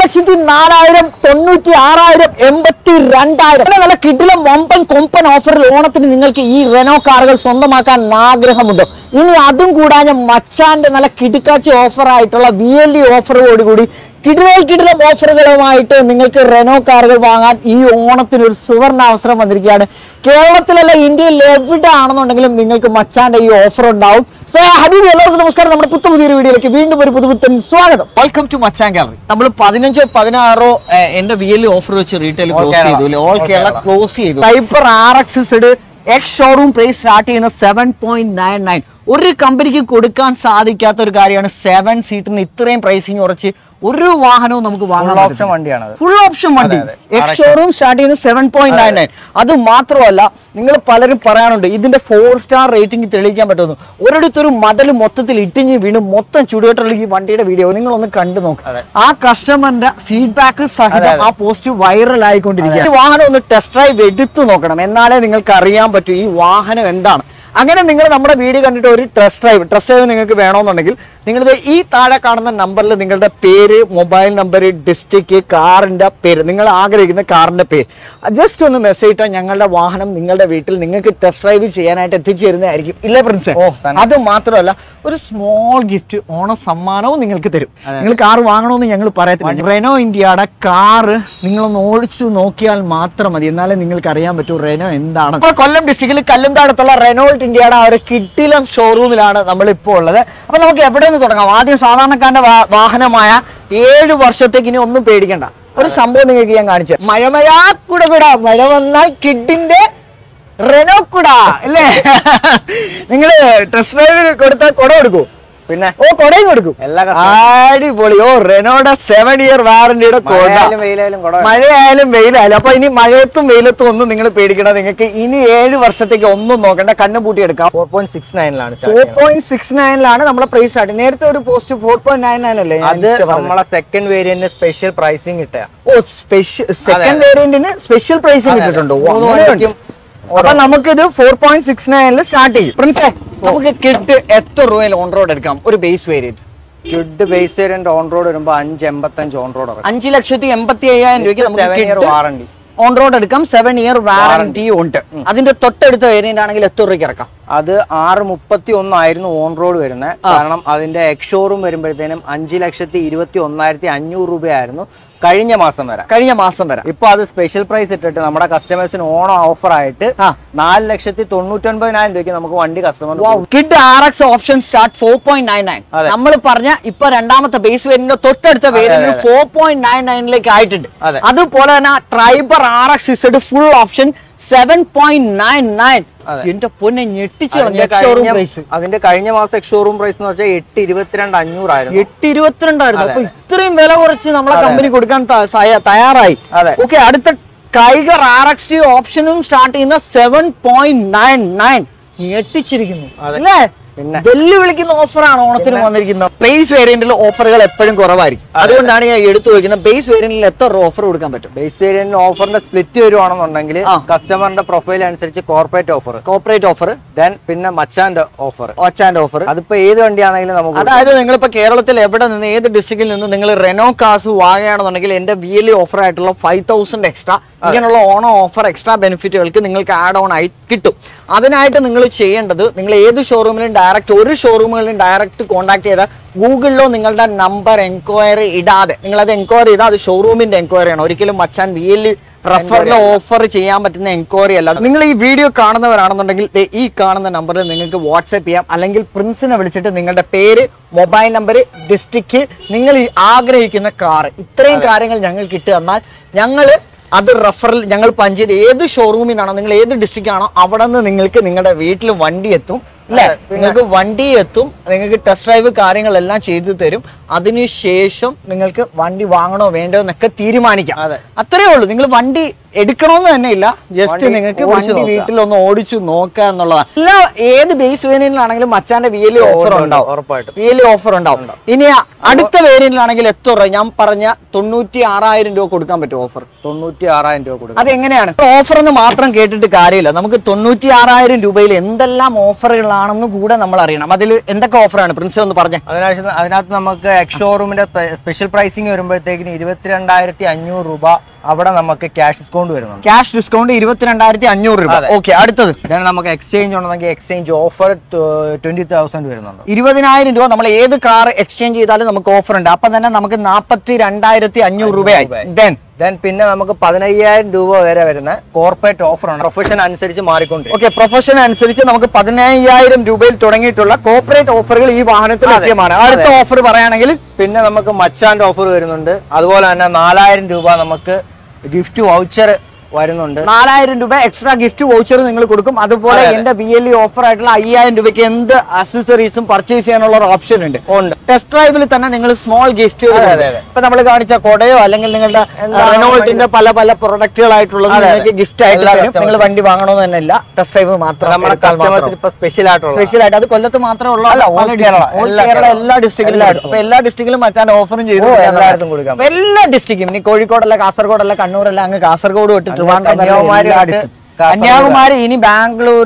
ലക്ഷത്തി നാലായിരം തൊണ്ണൂറ്റി ആറായിരം എൺപത്തി രണ്ടായിരം അങ്ങനെ നല്ല കിടിലം വമ്പൻ കൊമ്പൻ ഓഫറിൽ ഓണത്തിന് നിങ്ങൾക്ക് ഈ റെനോ കാറുകൾ സ്വന്തമാക്കാൻ ആഗ്രഹമുണ്ടോ ഇനി അതും കൂടാതെ മച്ചാന്റെ നല്ല കിടുക്കാച്ചി ഓഫർ ആയിട്ടുള്ള വി എൽ ഇ ഓഫറോടുകൂടി കിടിലം കിടിലം ഓഫറുകളുമായിട്ട് നിങ്ങൾക്ക് റെനോ കാറുകൾ വാങ്ങാൻ ഈ ഓണത്തിന് ഒരു സുവർണ അവസരം വന്നിരിക്കുകയാണ് കേരളത്തിലല്ല ഇന്ത്യയിൽ എവിടെ ആണെന്നുണ്ടെങ്കിലും നിങ്ങൾക്ക് മച്ചാന്റെ ഈ ഓഫർ ഉണ്ടാവും സോ ഹബീബ് എല്ലാവർക്കും നമസ്കാരം നമ്മുടെ പുത്ത പുതിയൊരു വീഡിയോയിലേക്ക് വീണ്ടും ഒരു പുതുപുത്തൻ സ്വാഗതം വെൽക്കം ടു മച്ചാൻ ഗാലറി നമ്മൾ പതിനഞ്ചോ പതിനാറോ ഏഹ്, എന്റെ വി എൽ ഓഫർ വെച്ച് റീറ്റെയിൽ All ക്ലോസ് Kerala. ചെയ്തു അല്ലേ all All Kerala Kerala. Close ചെയ്തു Triber R X X showroom price start ചെയ്യുന്ന സെവൻ പോയിന്റ് നയൻ നയൻ ഒരു കമ്പനിക്ക് കൊടുക്കാൻ സാധിക്കാത്ത ഒരു കാര്യമാണ് സെവൻ സീറ്റിന് ഇത്രയും പ്രൈസിങ് ഉറച്ച് ഒരു വാഹനവും നമുക്ക് വാങ്ങാൻ Full option വണ്ടിയാണത്. ഫുൾ ഓപ്ഷൻ വണ്ടി അതെ, അതെ. X RX. ഷോറൂം സ്റ്റാർട്ട് ചെയ്യുന്നത് സെവൻ പോയിന്റ് നയൻ നയൻ അത് മാത്രമല്ല നിങ്ങൾ പലരും പറയാനുണ്ട് ഇതിന്റെ ഫോർ സ്റ്റാർ റേറ്റിംഗ് തെളിയിക്കാൻ പറ്റുന്നു ഒരിടത്തൊരു മടൽ മൊത്തത്തിൽ ഇട്ടിഞ്ഞ് വീണ് മൊത്തം ചുടുകെട്ടുള്ള ഈ വണ്ടിയുടെ വീഡിയോ നിങ്ങളൊന്ന് കണ്ടു നോക്ക് അതെ. ആ കസ്റ്റമറിന്റെ ഫീഡ്ബാക്ക് അതെ, സഹിതം അതെ. ആ പോസ്റ്റ് വൈറൽ ആയിക്കൊണ്ടിരിക്കുക ഈ വാഹനം ഒന്ന് ടെസ്റ്റ് ഡ്രൈവ് എടുത്തു നോക്കണം എന്നാലേ നിങ്ങൾക്ക് അറിയാൻ പറ്റൂ ഈ വാഹനം എന്താണ് അങ്ങനെ നിങ്ങൾ നമ്മുടെ വീഡിയോ കണ്ടിട്ട് ഒരു ടെസ്റ്റ് ഡ്രൈവ് ടെസ്റ്റ് ഡ്രൈവ് നിങ്ങൾക്ക് വേണമെന്നുണ്ടെങ്കിൽ നിങ്ങളുടെ ഈ താഴെ കാണുന്ന നമ്പറിൽ നിങ്ങളുടെ പേര് മൊബൈൽ നമ്പർ ഡിസ്ട്രിക്ട് കാറിന്റെ പേര് നിങ്ങൾ ആഗ്രഹിക്കുന്ന കാറിന്റെ പേര് ജസ്റ്റ് ഒന്ന് മെസ്സേജ് ഇട്ടാൽ ഞങ്ങളുടെ വാഹനം നിങ്ങളുടെ വീട്ടിൽ നിങ്ങൾക്ക് ടെസ്റ്റ് ഡ്രൈവ് ചെയ്യാനായിട്ട് എത്തിച്ചേരുന്നതായിരിക്കും ഇല്ലേ പ്രിൻസ് ഓ, തന്നെ. അത് മാത്രമല്ല ഒരു സ്മോൾ ഗിഫ്റ്റ് ഓണ സമ്മാനവും നിങ്ങൾക്ക് തരും അതെ. നിങ്ങൾ കാർ വാങ്ങണമെന്ന് ഞങ്ങൾ പറയത്തില്ല റെനോ ഇന്ത്യയുടെ കാറ് നിങ്ങളൊന്ന് ഓടിച്ചു നോക്കിയാൽ മാത്രം മതി എന്നാലേ നിങ്ങൾക്ക് അറിയാൻ പറ്റൂ റെനോ എന്താണ് ഇപ്പോൾ കൊല്ലം ഡിസ്ട്രിക്റ്റിൽ കല്ലുംതാടത്തുള്ള റെനോൾട്ട് ഇന്ത്യയുടെ ആ ഒരു കിട്ടിലം ഷോറൂമിലാണ് നമ്മൾ ഇപ്പോൾ ഉള്ളത് അപ്പൊ നമുക്ക് എവിടെ നിന്ന് തുടങ്ങാം ആദ്യം സാധാരണക്കാരന്റെ വാ- വാഹനമായ ഏഴ് വർഷത്തേക്ക് ഇനി ഒന്നും പേടിക്കണ്ട ഒരു സംഭവം നിങ്ങൾക്ക് ഞാൻ കാണിച്ചു മഴ മഴ കൂടെ കൂടാ മഴ വന്നാൽ കിഡിന്റെ റെനോ കൂടാ അല്ലേ നിങ്ങള് ടെസ്റ്റ് ഡ്രൈവ് കൊടുത്താൽ കുട കൊടുക്കൂ പിന്നെ ഓ കൊടയും കൊടുക്കും എല്ലാ customer- അടിപൊളി ഓ റെനോയുടെ സെവൻ ഇയർ വാറന്റിയുടെ കൊട മഴയായാലും വെയിലായാലും കുട വേണം. മഴയായാലും വെയിലായാലും അപ്പൊ ഇനി മഴയത്തും വെയിലത്തും ഒന്നും നിങ്ങൾ പേടിക്കണം നിങ്ങൾക്ക് ഇനി ഏഴ് വർഷത്തേക്ക് ഒന്നും നോക്കണ്ട കണ്ണു പൂട്ടി എടുക്കാം 4.69 ലാണ് start ഫോർ ചെയ്യുന്നത്. പോയിന്റ് സിക്സ് നയനിലാണ് നമ്മുടെ പ്രൈസ് സ്റ്റാർട്ട് നേരത്തെ ഒരു post four point nine nine അല്ലേ ഞാൻ അത് ഇൻസ്റ്റ പറഞ്ഞത്? നമ്മളെ സെക്കൻഡ് വേരിയന്റിന് സ്പെഷ്യൽ പ്രൈസിങ് കിട്ടുക ഓ സ്പെഷ്യൽ സെക്കൻഡ് അതെ. വേരിയന്റിന് സ്പെഷ്യൽ പ്രൈസിംഗ് അതെ, അതെ. കിട്ടുന്നുണ്ടോ ഓ, മൂന്ന് അങ്ങനെയുണ്ട്. വണ്ടിക്കും അപ്പൊ നമുക്കിത് ഫോർ പോയിന്റ് സിക്സ് നയനിൽ സ്റ്റാർട്ട് ചെയ്യും പ്രിൻസേ നമുക്ക് കിട്ട് എത്ര രൂപയിൽ ഓൺ റോഡ് എടുക്കാം ഒരു base variant good base variant on road വരുമ്പോ അഞ്ച് എൺപത്തഞ്ച് ഓൺ റോഡ് ഇറക്കും അഞ്ച് ലക്ഷത്തി എൺപത്തി അയ്യായിരം രൂപയ്ക്ക് Seven year നമുക്ക് warranty. ഓൺ റോഡ് എടുക്കാം സെവൻ ഇയർ വാറന്റി ഉണ്ട് അതിന്റെ തൊട്ടടുത്ത വേരിയന്റ് ആണെങ്കിൽ എത്ര രൂപയ്ക്ക് ഇറക്കാം അത് ആറ് മുപ്പത്തി ഒന്നായിരുന്നു ഓൺ റോഡ് വരുന്നത് കാരണം അതിന്റെ എക്സ് ഷോറൂം വരുമ്പോഴത്തേനും അഞ്ച് ലക്ഷത്തി ഇരുപത്തി ഒന്നായിരത്തി അഞ്ഞൂറ് രൂപയായിരുന്നു കഴിഞ്ഞ മാസം വരെ കഴിഞ്ഞ മാസം വരാം ഇപ്പൊ അത് സ്പെഷ്യൽ പ്രൈസ് ഇട്ടിട്ട് നമ്മുടെ കസ്റ്റമേഴ്സിന് ഓണം ഓഫർ ആയിട്ട് ആ. നാല് ലക്ഷത്തി തൊണ്ണൂറ്റൊൻപതിനായിരം രൂപയ്ക്ക് നമുക്ക് വണ്ടി കസ്റ്റമർ കിഡ് R X option start four point nine nine അതെ. നമ്മൾ പറഞ്ഞ ഇപ്പൊ രണ്ടാമത്തെ ബേസ് വേരിയന്റിന്റെ തൊട്ടടുത്ത വേരിയന്റ് അതെ. ഫോർ പോയിന്റ് നയൻ നയനിലേക്ക് ആയിട്ടുണ്ട് അതെ. അതുപോലെ തന്നെ Triber R X Z full option seven point nine nine അതെ. എന്റെ പൊന്നെ ഞെട്ടിച്ചു അതിന്റെ ഷോറൂം കഴിഞ്ഞ പ്രൈസ് അതിന്റെ കഴിഞ്ഞ മാസം എക്സ് ഷോറൂം പ്രൈസ് എന്ന് വെച്ചാൽ എട്ട് ഇരുപത്തിരണ്ട് അഞ്ഞൂറായിരുന്നു എട്ട് ഇരുപത്തിരണ്ടായിരുന്നു അതെ, അപ്പൊ ഇത്രയും വില കുറച്ച് നമ്മളെ അതെ, കമ്പനി കൊടുക്കാൻ ത- സയ- തയ്യാറായി അതെ. ഓക്കെ അടുത്ത ടൈഗർ ആർ എക്സ് ടി ഓപ്ഷനും സ്റ്റാർട്ട് ചെയ്യുന്ന സെവൻ പോയിന്റ് നയൻ നയൻ ഞെട്ടിച്ചിരിക്കുന്നു അതെ. അല്ലേ പിന്നെ? വെല്ലുവിളിക്കുന്ന ഓഫറാണ് ഓണത്തിന് വന്നിരിക്കുന്നത് ബേസ് വേരിയന്റിൽ ഓഫറുകൾ എപ്പോഴും കുറവായിരിക്കും അതുകൊണ്ടാണ് ഞാൻ എടുത്തു വയ്ക്കുന്നത് ബേസ് വേരിയന്റിൽ എത്ര ഓഫർ കൊടുക്കാൻ പറ്റും ബേസ് വേരിയന്റിന് ഓഫറിന്റെ സ്പ്ലിറ്റ് വരുവാണെന്നുണ്ടെങ്കിൽ ആ. കസ്റ്റമറിന്റെ പ്രൊഫൈൽ അനുസരിച്ച് corporate offer corporate offer then പിന്നെ മച്ചാന്റെ ഓഫർ ഓച്ചാൻഡ് ഓഫർ അതിപ്പോ ഏത് വണ്ടിയാണെങ്കിലും നമുക്ക് അതായത് നിങ്ങളിപ്പോ കേരളത്തിൽ എവിടെ നിന്ന് ഏത് ഡിസ്ട്രിക്റ്റിൽ നിന്ന് നിങ്ങൾ റെനോ കാസ് വാങ്ങുകയാണെന്നുണ്ടെങ്കിൽ എന്റെ വി എൽ ഓഫർ ആയിട്ടുള്ള ഫൈവ് തൗസൻഡ് എക്സ്ട്രാ ഇങ്ങനെയുള്ള ഓണം ഓഫർ എക്സ്ട്രാ ബെനിഫിറ്റുകൾക്ക് നിങ്ങൾക്ക് ആഡ് ഓൺ ആയി കിട്ടും അതിനായിട്ട് നിങ്ങൾ ചെയ്യേണ്ടത് നിങ്ങൾ ഏത് ഷോറൂമിലും ഡയറക്റ്റ് ഒരു ഷോറൂമുകളിലും ഡയറക്റ്റ് കോൺടാക്ട് ചെയ്താൽ ഗൂഗിളിലോ നിങ്ങളുടെ നമ്പർ എൻക്വയറി ഇടാതെ നിങ്ങൾ അത് എൻക്വയറി ചെയ്താൽ അത് ഷോറൂമിന്റെ എൻക്വയറി ആണ് ഒരിക്കലും മച്ചാൻ വി എൽ റഫറിൽ ഓഫർ ചെയ്യാൻ പറ്റുന്ന എൻക്വയറി അല്ല നിങ്ങൾ ഈ വീഡിയോ കാണുന്നവരാണെന്നുണ്ടെങ്കിൽ ദേ ഈ കാണുന്ന നമ്പറിൽ നിങ്ങൾക്ക് വാട്സാപ്പ് ചെയ്യാം അല്ലെങ്കിൽ പ്രിൻസിനെ വിളിച്ചിട്ട് നിങ്ങളുടെ പേര് മൊബൈൽ നമ്പർ ഡിസ്ട്രിക്ട് നിങ്ങൾ ഈ ആഗ്രഹിക്കുന്ന കാർ ഇത്രയും കാര്യങ്ങൾ ഞങ്ങൾക്ക് ഇട്ട് തന്നാൽ ഞങ്ങൾ അത് റഫറൽ ഞങ്ങൾ പഞ്ചായത്ത് ഏത് ഷോറൂമിൽ നിന്നാണോ നിങ്ങൾ ഏത് ഡിസ്ട്രിക്റ്റ് ആണോ അവിടെ നിന്ന് നിങ്ങൾക്ക് നിങ്ങളുടെ വീട്ടിൽ വണ്ടി എത്തും അല്ലേ അതെ, പിന്നെ- നിങ്ങൾക്ക് വണ്ടി എത്തും നിങ്ങൾക്ക് ടെസ്റ്റ് ഡ്രൈവ് കാര്യങ്ങളെല്ലാം ചെയ്തു തരും അതിനുശേഷം നിങ്ങൾക്ക് വണ്ടി വാങ്ങണോ വേണ്ടോ എന്നൊക്കെ തീരുമാനിക്കാം അതെ. അത്രേ ഉള്ളൂ നിങ്ങൾ വണ്ടി എടുക്കണമെന്ന് തന്നെ ഇല്ല ജസ്റ്റ് വണ്ടി നിങ്ങൾക്ക് ഓടിച്ച് വണ്ടി നോക്കുക. വീട്ടിൽ ഒന്ന് ഓടിച്ചു നോക്കുക എന്നുള്ളതാണ് എല്ലാ ഏത് ബേസ് വേരിയന്റിലാണെങ്കിലും മച്ചാന്റെ വി എൽ ഓഫർ ഉണ്ട്, ഉണ്ടാവും ഉറപ്പായിട്ടും. വി എൽ ഓഫർ ഉണ്ടാവും ഇനി അടുത്ത വേരിയന്റിലാണെങ്കിൽ എത്ര രൂപ ഞാൻ പറഞ്ഞ തൊണ്ണൂറ്റി ആറായിരം രൂപ കൊടുക്കാൻ പറ്റും ഓഫർ തൊണ്ണൂറ്റി ആറായിരം രൂപ കൊടുക്കും അതെങ്ങനെയാണ് ഓഫർ എന്ന് മാത്രം കേട്ടിട്ട് കാര്യമില്ല നമുക്ക് തൊണ്ണൂറ്റി ആറായിരം രൂപയിൽ എന്തെല്ലാം ഓഫറുകളാണ് ആണെന്ന് കൂടെ നമ്മൾ അറിയണം അതിൽ എന്തൊക്കെ ഓഫറാണ് പ്രിൻസ് ഒന്ന് പറഞ്ഞേ അതിനകത്ത് അതിനകത്ത് നമുക്ക് എക്സ്ഷോറൂമിന്റെ സ്പെഷ്യൽ പ്രൈസിങ് വരുമ്പോഴത്തേക്കിന് ഇരുപത്തിരണ്ടായിരത്തി അഞ്ഞൂറ് രൂപ അവിടെ നമുക്ക് ക്യാഷ് ഡിസ്കൗണ്ട് വരുന്നുണ്ട് ക്യാഷ് ഡിസ്കൗണ്ട് ഇരുപത്തിരണ്ടായിരത്തി അഞ്ഞൂറ് രൂപ അതെ. ഓക്കെ അടുത്തത് ഇതാണ് നമുക്ക് എക്സ്ചേഞ്ച് ഉണ്ടെങ്കിൽ എക്സ്ചേഞ്ച് ഓഫർ ട്വന്റി തൗസൻഡ് വരുന്നുണ്ട് ഇരുപതിനായിരം രൂപ നമ്മൾ ഏത് കാർ എക്സ്ചേഞ്ച് ചെയ്താലും നമുക്ക് ഓഫർ ഉണ്ട് അപ്പൊ തന്നെ നമുക്ക് നാൽപ്പത്തി രണ്ടായിരത്തി അഞ്ഞൂറ് രൂപയായി രൂപയായി. ദെൻ ദെൻ പിന്നെ നമുക്ക് പതിനയ്യായിരം രൂപ വരെ വരുന്ന കോർപ്പറേറ്റ് ഓഫർ ആണ് പ്രൊഫഷൻ അനുസരിച്ച് മാറിക്കൊണ്ടിരിക്കും ഓക്കെ പ്രൊഫഷൻ അനുസരിച്ച് നമുക്ക് പതിനയ്യായിരം രൂപയിൽ തുടങ്ങിയിട്ടുള്ള കോർപ്പറേറ്റ് ഓഫറുകൾ ഈ വാഹനത്തിൽ അതെ. ലഭ്യമാണ് അടുത്ത അതെ. ഓഫർ പറയുകയാണെങ്കിൽ പിന്നെ നമുക്ക് മച്ചാൻ്റെ ഓഫർ വരുന്നുണ്ട് അതുപോലെ തന്നെ നാലായിരം രൂപ നമുക്ക് ഗിഫ്റ്റ് വൗച്ചർ വരുന്നുണ്ട് നാലായിരം രൂപ എക്സ്ട്രാ ഗിഫ്റ്റ് വൗച്ചർ നിങ്ങൾ കൊടുക്കും അതുപോലെ അതെ, അതെ. എന്റെ ബി എൽ ഇ ഓഫർ ആയിട്ടുള്ള അയ്യായിരം രൂപയ്ക്ക് എന്ത് അക്സസറീസും പർച്ചേസ് ചെയ്യാനുള്ള ഒരു ഓപ്ഷൻ ഉണ്ട് ഉണ്ട് ടെസ്റ്റ് ഡ്രൈവിൽ തന്നെ നിങ്ങൾ സ്മോൾ ഗിഫ്റ്റ് അതെ, അതെ, അതെ. ഇപ്പൊ നമ്മൾ കാണിച്ച കൊടയോ അല്ലെങ്കിൽ നിങ്ങളുടെ എന്താണോ റെനോൾട്ടിന്റെ പല പല പ്രൊഡക്റ്റുകളായിട്ടുള്ളത് അതെ, അതെ. നിങ്ങൾക്ക് ഗിഫ്റ്റ് ആയിട്ട് എല്ലാ തരും നിങ്ങൾ customers- വണ്ടി വാങ്ങണമെന്ന് തന്നെ ഇല്ല ടെസ്റ്റ് ഡ്രൈവ് മാത്രം നമ്മുടെ കസ്റ്റമേഴ്സിന് ഇപ്പൊ സ്പെഷ്യൽ ആയിട്ടുള്ള സ്പെഷ്യൽ ആയിട്ട് അത് കൊല്ലത്ത് മാത്രമുള്ള അല്ല, all പല കേരള, district- all എല്ലാ കേരള കേരള. എല്ലാ ഡിസ്ട്രിക്റ്റിലും എല്ലായിടത്തും. അപ്പൊ എല്ലാ ഡിസ്ട്രിക്റ്റിലും മച്ചാൻ ഓഫറും ചെയ്തു ഓ, കൊടുക്കാൻ എല്ലായിടത്തും കൊടുക്കാം. അപ്പൊ എല്ലാ ഡിസ്ട്രിക്റ്റും ഇനി കോഴിക്കോടല്ല കാസർഗോഡല്ല കണ്ണൂരല്ല അങ്ങ് കാസർഗോഡ് തൊട്ട് അങ്ങ് ട്രിവാൻഡ്രം വരെ കന്യാകുമാരി എല്ലാ തൊട്ട് district. കാസർഗോഡ് കന്യാകുമാരി ഇനി Bangalore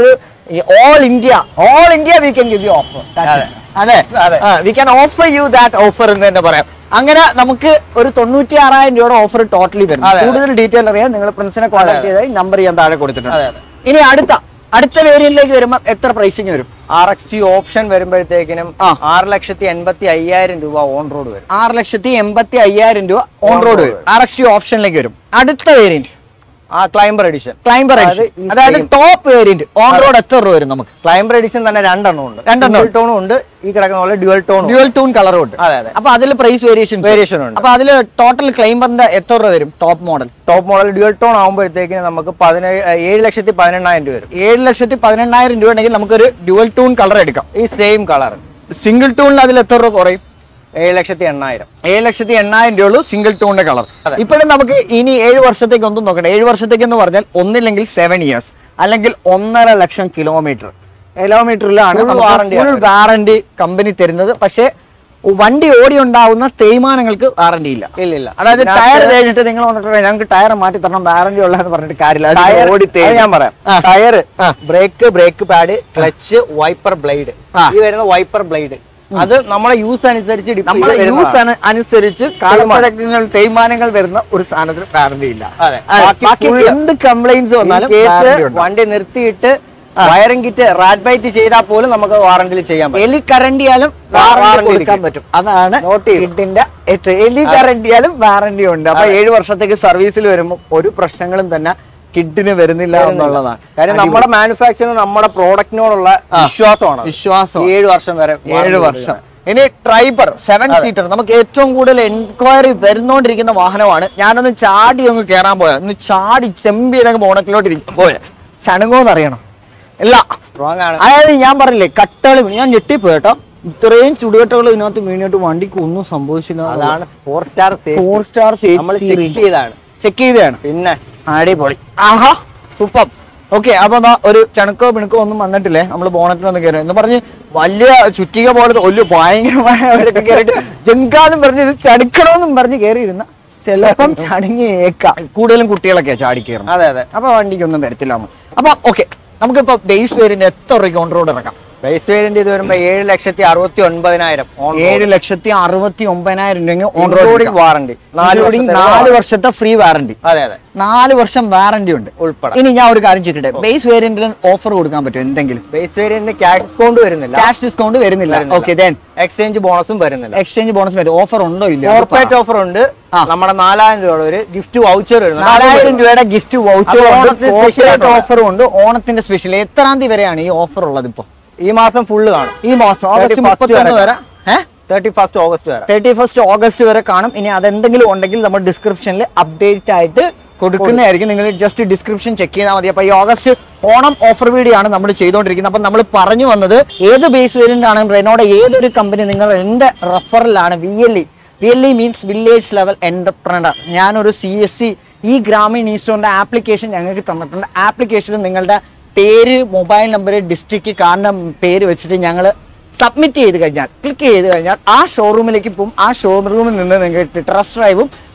all India all India we can give you offer അതെ. അതെ അതെ. We can offer you that offer എന്ന് തന്നെ പറയാം അങ്ങനെ നമുക്ക് ഒരു തൊണ്ണൂറ്റി ആറായിരം രൂപയുടെ ഓഫർ ടോട്ടലി വരും അതെ, അതെ. കൂടുതൽ ഡീറ്റെയിൽ അറിയാൻ നിങ്ങൾ പ്രിൻസിനെ കോൺടാക്ട് അതെ. ചെയ്താൽ നമ്പർ ഞാൻ താഴെ കൊടുത്തിട്ടുണ്ട് അതെ, അതെ. ഇനി അടുത്ത അടുത്ത വേരിയന്റിലേക്ക് വരുമ്പോൾ എത്ര പ്രൈസിങ് വരും ആർ എക്സ് ടി ഓപ്ഷൻ വരുമ്പോഴത്തേക്കിനും ആ. ആറ് ലക്ഷത്തി എൺപത്തി അയ്യായിരം രൂപ ഓൺ റോഡ് വരും ആറ് ലക്ഷത്തി എൺപത്തി അയ്യായിരം രൂപ ഓൺ On റോഡ് road വരും വരും. ആർ എക്സ് ടി ഓപ്ഷനിലേക്ക് വരും അടുത്ത വേരിയന്റ് ആ ക്ലൈംബർ എഡിഷൻ ക്ലൈംബർ അതായത് ഈ അതായത് same. Top variant on road എത്ര രൂപ വരും നമുക്ക് ക്ലൈംബർ എഡിഷൻ തന്നെ രണ്ടെണ്ണം ഉണ്ട് രണ്ടെണ്ണം സിംഗിൾ ടോണും ഉണ്ട് ഈ കിടക്കുന്ന പോലെ ഡ്യുവൽ ടോണും ഡ്യുവൽ ടൂൺ കളറും ഉണ്ട് അതെ അതെ അപ്പൊ അതിൽ പ്രൈസ് വേരിയേഷൻ വേരിയേഷൻ ഉണ്ട് അപ്പൊ അതിൽ ടോട്ടൽ ക്ലൈംബറിന്റെ എത്ര രൂപ വരും top model top model dual tone ആകുമ്പോഴത്തേക്കിന് നമുക്ക് പതിനേഴ് ഏഴ് ലക്ഷത്തി പതിനെണ്ണായിരം രൂപ വരും ഏഴ് ലക്ഷത്തി പതിനെണ്ണായിരം രൂപ ഉണ്ടെങ്കിൽ നമുക്കൊരു ഡ്യുവൽ ടൂൺ കളർ എടുക്കാം ഈ സെയിം കളർ സിംഗിൾ ടൂണിൽ അതിൽ എത്ര രൂപ കുറയും ഏഴ് ലക്ഷത്തി എണ്ണായിരം ഏഴ് ലക്ഷത്തി എണ്ണായിരം രൂപ ഉള്ളൂ സിംഗിൾ ടൂണിന്റെ കളർ അതെ. ഇപ്പോഴും നമുക്ക് ഇനി ഏഴ് വർഷത്തേക്ക് ഒന്നും നോക്കണ്ട ഏഴ് വർഷത്തേക്ക് എന്ന് പറഞ്ഞാൽ ഒന്നില്ലെങ്കിൽ സെവൻ ഇയേഴ്സ് അല്ലെങ്കിൽ ഒന്നര ലക്ഷം കിലോമീറ്റർ കിലോമീറ്ററിലാണ് Full warranty ഫുൾ ആണ്. വാറണ്ടി കമ്പനി തരുന്നത് പക്ഷേ വണ്ടി ഓടി ഉണ്ടാവുന്ന തേയ്മാനങ്ങൾക്ക് വാറണ്ടി ഇല്ല ഇല്ല ഇല്ല അതായത് ഇതിനകത്ത് ടയർ കഴിഞ്ഞിട്ട് നിങ്ങൾ വന്നിട്ട് ഞങ്ങൾക്ക് ടയർ മാറ്റി തരണം വാറണ്ടി ഉള്ളതെന്ന് പറഞ്ഞിട്ട് കാര്യമില്ല അത് ടയർ ഓടി അത് തേയും. ഞാൻ പറയാം ആ. ടയർ ആ. Brake brake pad clutch wiper blade ആ. ഈ വരുന്ന വൈപ്പർ ബ്ലേഡ് അത് നമ്മളെ യൂസ് അനുസരിച്ച് dip നമ്മളെ ചെയ്ത് യൂസ് വരുന്നതാണ്. അനുസരിച്ച് കാലപ്പഴക്കങ്ങൾ തേയ്മാനങ്ങൾ വരുന്ന ഒരു സാധനത്തിന് വാറണ്ടി ഇല്ല അതെ. അതെ. ബാക്കി ബാക്കി full- എന്ത് കംപ്ലൈന്റ്സ് In വന്നാലും case warranty ഉണ്ട്. വണ്ടി നിർത്തിയിട്ട് വയറിംഗ് കിറ്റ് റാറ്റ് ബൈറ്റ് ചെയ്താൽ പോലും നമുക്ക് വാറണ്ടിയിൽ ചെയ്യാൻ പറ്റും എലി കറണ്ടിയാലും warranty വാറണ്ടി കൊടുക്കാൻ ഇരിക്കും. പറ്റും അതാണ് Note ചെയ്തു. കിഡിന്റെ ഏറ്റവും എലി കറണ്ടിയാലും വാറണ്ടി ഉണ്ട് അപ്പൊ ഏഴ് വർഷത്തേക്ക് സർവീസിൽ വരുമ്പോൾ ഒരു പ്രശ്നങ്ങളും തന്നെ കിഡിന് വരുന്നില്ല എന്നുള്ളതാണ് കാര്യം നമ്മുടെ മാനുഫാക്ചറിങ് നമ്മുടെ പ്രോഡക്റ്റിനോടുള്ള വിശ്വാസമാണ് വിശ്വാസം ഈ ഏഴ് വർഷം വരെ ഏഴ് warranty വർഷം ഇനി ട്രൈബർ സെവൻ സീറ്റർ നമുക്ക് ഏറ്റവും കൂടുതൽ എൻക്വയറി വരുന്നോണ്ടിരിക്കുന്ന വാഹനമാണ് ഞാനൊന്ന് ചാടി ഒന്ന് കയറാൻ പോയ ഒന്ന് ചാടി ചെമ്പി അങ്ങ് ബോണറ്റിലോട്ട് ഇരിക്കും പോയ ചണങ്ങോന്ന് അറിയണം ഇല്ല സ്ട്രോങ് ആണ് അതായത് ഞാൻ പറഞ്ഞില്ലേ കട്ടകൾ ഞാൻ ഞെട്ടിപ്പോയി കേട്ടോ ഇത്രയും ചുടുകട്ടകൾ ഇതിനകത്ത് വീണിട്ട് വണ്ടിക്ക് ഒന്നും സംഭവിച്ചില്ല അതാണ് ഫോർ സ്റ്റാർ ഫോർ സ്റ്റാർ നമ്മൾ ചെക്ക് ചെയ്താണ് ചെക്ക് ചെയ്തതാണ് പിന്നെ അടിപൊളി ആഹാ സൂപ്പർ ഓക്കെ അപ്പൊ ദാ ഒരു ചണക്കോ പിണക്കോ ഒന്നും വന്നിട്ടില്ലേ നമ്മൾ ബോണറ്റിൽ ഒന്ന് കയറി എന്ന് പറഞ്ഞ് വലിയ ചുറ്റിക പോലത്തെ വലിയ ഭയങ്കരമായ അവരൊക്കെ കയറിയിട്ട് ജങ്കാലും പറഞ്ഞ് ഇത് ചടുക്കണമെന്നും പറഞ്ഞ് കയറിയിരുന്ന ചിലപ്പം ചടങ്ങിയേക്കാം കൂടുതലും കുട്ടികളൊക്കെ ചാടി കയറും അതെ അതെ അപ്പൊ വണ്ടിക്കൊന്നും വരത്തില്ല അമ്മ. അപ്പൊ ഓക്കെ നമുക്കിപ്പോ ബേസ് വേരിന്റെ എത്ര രൂപയ്ക്ക് ഓൺ റോഡ് ഇറക്കാം ബേസ് വേരിയന്റ് ഇത് വരുമ്പോ ഏഴ് ലക്ഷത്തി അറുപത്തി ഒൻപതിനായിരം ഓൺ ഏഴ് ലക്ഷത്തി അറുപത്തി ഒമ്പതിനായിരം രൂപ ഓൺ ഇൻക്ലൂഡിംഗ് റോഡ് വാറണ്ടി നാല് വർഷത്തെ നാല് warranty. വർഷത്തെ ഫ്രീ വാറണ്ടി അതെ അതെ നാല് വർഷം വാറണ്ടി ഉണ്ട് ഉൾപ്പെടെ ഇനി ഞാൻ ഒരു കാര്യം ചോദിക്കട്ടെ ബേസ് വേരിയന്റിന് ഓഫർ കൊടുക്കാൻ പറ്റും എന്തെങ്കിലും ബേസ് വേരിയന്റിന് ക്യാഷ് ഡിസ്കൗണ്ട് വരുന്നില്ല ക്യാഷ് ഡിസ്കൗണ്ട് വരുന്നില്ല വരുന്നില്ല. ഓക്കെ ദെൻ എക്സ്ചേഞ്ച് ബോണസും വരുന്നില്ല എക്സ്ചേഞ്ച് ബോണസ് വരും ഓഫർ ഉണ്ടോ ഇല്ല കോർപ്പറേറ്റ് ഓഫർ ഉണ്ട് ആ. നമ്മുടെ നാലായിരം രൂപയുടെ ഒരു ഗിഫ്റ്റ് വൗച്ചർ വരുന്നുണ്ട് നാലായിരം രൂപയുടെ ഗിഫ്റ്റ് വൗച്ചർ അത് ഓണത്തിന് special ആയിട്ടുള്ള. ഓഫറും ഉണ്ട് ഓണത്തിന്റെ സ്പെഷ്യൽ എത്രാം തീയതി വരെയാണ് ഈ ഓഫർ ഉള്ളത് ഇപ്പൊ ഈ മാസം ഫുള്ള് കാണും ഈ മാസം ഓഗസ്റ്റ് 31st മുപ്പത്തൊന്ന് വരെ. വരെ ഏഹ് തേർട്ടി ഫസ്റ്റ് ഓഗസ്റ്റ് വരെ തേർട്ടി ഫസ്റ്റ് ഓഗസ്റ്റ് വരെ കാണും ഇനി അതെന്തെങ്കിലും ഉണ്ടെങ്കിൽ നമ്മൾ ഡിസ്ക്രിപ്ഷനിൽ അപ്ഡേറ്റ് ആയിട്ട് കൊടുക്കുന്നതായിരിക്കും നിങ്ങൾ ജസ്റ്റ് ഡിസ്ക്രിപ്ഷൻ ചെക്ക് ചെയ്താൽ മതി അപ്പൊ ഈ ഓഗസ്റ്റ് ഓണം ഓഫർ വീഡിയോ ആണ് നമ്മൾ ചെയ്തുകൊണ്ടിരിക്കുന്നത് അപ്പൊ നമ്മൾ പറഞ്ഞു വന്നത് ഏത് ബേസ് വേരിയന്റ് ആണ് റെനോയുടെ ഏതൊരു കമ്പനി നിങ്ങൾ എന്റെ റെഫറലാണ് V L E V L E means village level entrepreneur ഞാനൊരു സി എസ് സി ഈ ഗ്രാമീൺ ഈസ്റ്റോന്റെ ആപ്ലിക്കേഷൻ ഞങ്ങൾക്ക് തന്നിട്ടുണ്ട് ആപ്ലിക്കേഷനിൽ നിങ്ങളുടെ പേര് മൊബൈൽ നമ്പർ ഡിസ്ട്രിക്ട് കാറിന്റെ പേര് വെച്ചിട്ട് ഞങ്ങൾ സബ്മിറ്റ് ചെയ്ത് കഴിഞ്ഞാൽ ക്ലിക്ക് ചെയ്ത് കഴിഞ്ഞാൽ ആ ഷോറൂമിലേക്ക് പോകും ആ ഷോറൂമിൽ നിന്ന് നിങ്ങൾക്ക് ടെസ്റ്റ് ഡ്രൈവും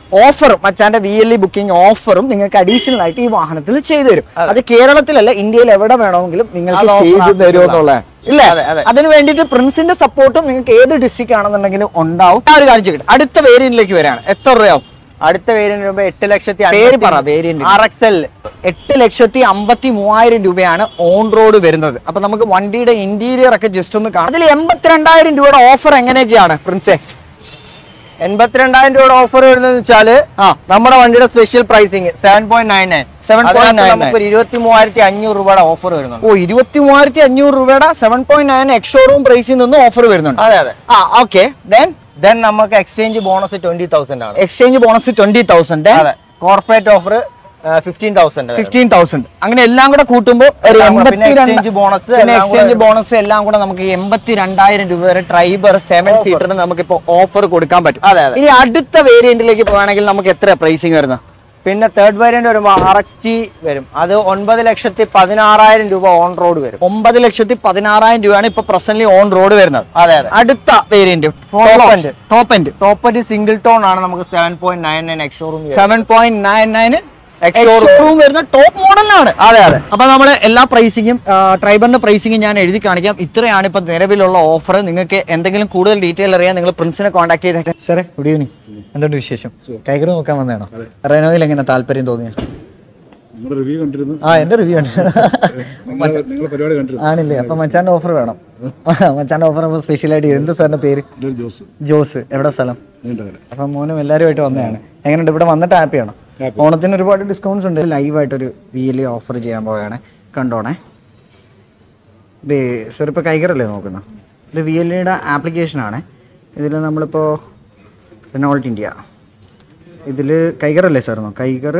ഓഫറും മച്ചാന്റെ വി എൽ ഇ ബുക്കിംഗ് ഓഫറും നിങ്ങൾക്ക് അഡീഷണൽ ആയിട്ട് ഈ വാഹനത്തിൽ ചെയ്തു തരും അത് കേരളത്തിലല്ല ഇന്ത്യയിൽ എവിടെ വേണമെങ്കിലും നിങ്ങൾക്ക് അത് offer ചെയ്തു ആക്കി തരും എന്നുള്ളതാണ് ഇല്ലേ അതെ, അതെ. അതിന് വേണ്ടിയിട്ട് പ്രിൻസിന്റെ സപ്പോർട്ടും നിങ്ങൾക്ക് ഏത് ഡിസ്ട്രിക്ട് ആണെന്നുണ്ടെങ്കിലും ഉണ്ടാവും ആ ഒരു കാര്യം ചെയ്യട്ടെ അടുത്ത വേരിയന്റിലേക്ക് വരികയാണ് എത്ര രൂപയാവും അടുത്ത വേരിയന്റ് വരുമ്പോ എട്ട് ലക്ഷത്തി പേര് പറ വേരിയന്റ് ആർ എക്സ് എൽ എട്ട് ലക്ഷത്തി അമ്പത്തി മൂവായിരം രൂപയാണ് ഓൺ റോഡ് വരുന്നത് അപ്പൊ നമുക്ക് വണ്ടിയുടെ ഇന്റീരിയർ ഒക്കെ ജസ്റ്റ് ഒന്ന് കാണാം അതിൽ എൺപത്തിരണ്ടായിരം രൂപയുടെ ഓഫർ എങ്ങനെയൊക്കെയാണ് പ്രിൻസെ എൺപത്തിരണ്ടായിരം രൂപയുടെ ഓഫർ വരുന്നത് വെച്ചാല് ആ നമ്മുടെ വണ്ടിയുടെ special pricing seven point nine nine 7.99. നമുക്ക് ഇരുപത്തി മൂവായിരത്തി അഞ്ഞൂറ് രൂപയുടെ ഓഫർ വരുന്നുണ്ട് ഓ ഇരുപത്തി മൂവായിരത്തി അഞ്ഞൂറ് രൂപയുടെ സെവൻ പോയിന്റ് നയൻ എക്സോറൂം പ്രൈസിൽ നിന്ന് ഓഫർ വരുന്നുണ്ട് അതെ അതെ ആ ഓക്കെ ദെൻ ദെൻ നമുക്ക് എക്സ്ചേഞ്ച് ബോണസ് ട്വന്റി തൗസൻഡ് ആണ് എക്സ്ചേഞ്ച് ബോണസ് ട്വന്റി തൗസൻഡ് അതെ corporate offer fifteen thousand fifteen thousand അങ്ങനെ എല്ലാം കൂടെ കൂട്ടുമ്പോൾ ഒരു എല്ലാം കൂടെ, പിന്നെ എൺപത്തി exchange bonus പിന്നെ എല്ലാം കൂടെ എക്സ്ചേഞ്ച് ബോണസ് എല്ലാം കൂടെ നമുക്ക് എൺപത്തി രണ്ടായിരം രൂപ വരെ ട്രൈബർ സെവൻ സീറ്ററിന് നമുക്കിപ്പോ ഓഫർ കൊടുക്കാൻ പറ്റും അതെ അതെ ഇനി അടുത്ത വേരിയന്റിലേക്ക് പോവാണെങ്കിൽ നമുക്ക് എത്ര പ്രൈസിങ് വരുന്നത് പിന്നെ തേർഡ് വേരിയന്റ് വരുമ്പോൾ ആർ എക്സ് ജി വരും അത് ഒൻപത് ലക്ഷത്തി പതിനാറായിരം രൂപ ഓൺ റോഡ് വരും ഒമ്പത് ലക്ഷത്തി പതിനാറായിരം രൂപയാണ് ഇപ്പൊ പ്രസന്റ്ലി ഓൺ റോഡ് വരുന്നത് അതെ അതെ അടുത്ത variant Top end. Top end ടോപ്പറ്റ് സിംഗിൾ ടോൺ ആണ് നമുക്ക് seven point nine nine ex showroom seven point nine nine Ex-showroom. Ex showroom വരുന്ന ടോപ്പ് മോഡലിനാണ് അതെ അതെ അപ്പൊ നമ്മൾ എല്ലാ പ്രൈസിങ്ങും ട്രൈബറിന്റെ പ്രൈസിങ്ങും ഞാൻ എഴുതി കാണിക്കാം ഇത്രയാണ് ഇപ്പൊ നിലവിലുള്ള ഓഫർ നിങ്ങൾക്ക് എന്തെങ്കിലും കൂടുതൽ ഡീറ്റെയിൽ അറിയാൻ നിങ്ങൾ പ്രിൻസിനെ കോൺടാക്ട് ചെയ്തേ സാറേ ഗുഡ് ഈവനിങ് എന്തുണ്ട് വിശേഷം ടൈഗർ നോക്കാൻ വന്നതാണോ റെനോയിൽ എങ്ങനെ താല്പര്യം തോന്നിയോ നിങ്ങളുടെ റിവ്യൂ കണ്ടിരുന്നു ആ എന്റെ റിവ്യൂ ഉണ്ട് നിങ്ങളുടെ നിങ്ങളുടെ പരിപാടി കണ്ടിരുന്നു ആണില്ലേ അപ്പൊ മച്ചാന്റെ ഓഫർ വേണം മച്ചാന്റെ ഓഫർ നമ്മൾ സ്പെഷ്യൽ ആയിട്ട് എന്ത് സാറിന്റെ പേര് എൻ്റെ ഒരു ജോസ് ജോസ് എവിടെ സ്ഥലം നീണ്ടകര അപ്പൊ മോനും എല്ലാവരുമായിട്ട് വന്നതാണ് എങ്ങനെയുണ്ട് ഇവിടെ വന്നിട്ട് ഹാപ്പിയാണോ ഓണത്തിന് ഒരുപാട് ഡിസ്കൗണ്ട്സ് ഉണ്ട് ലൈവായിട്ടൊരു വി എൽ ഓഫർ ചെയ്യാൻ പോവുകയാണ് കണ്ടോണേ ഇത് സർ ഇപ്പോൾ കൈകറല്ലേ നോക്കുന്നത് ഇത് വി എൽ ഇയുടെ ആപ്ലിക്കേഷനാണ് ഇതിൽ നമ്മളിപ്പോൾ റെനോൾട്ട് ഇന്ത്യ ഇതിൽ കൈകറല്ലേ സാർ കൈകർ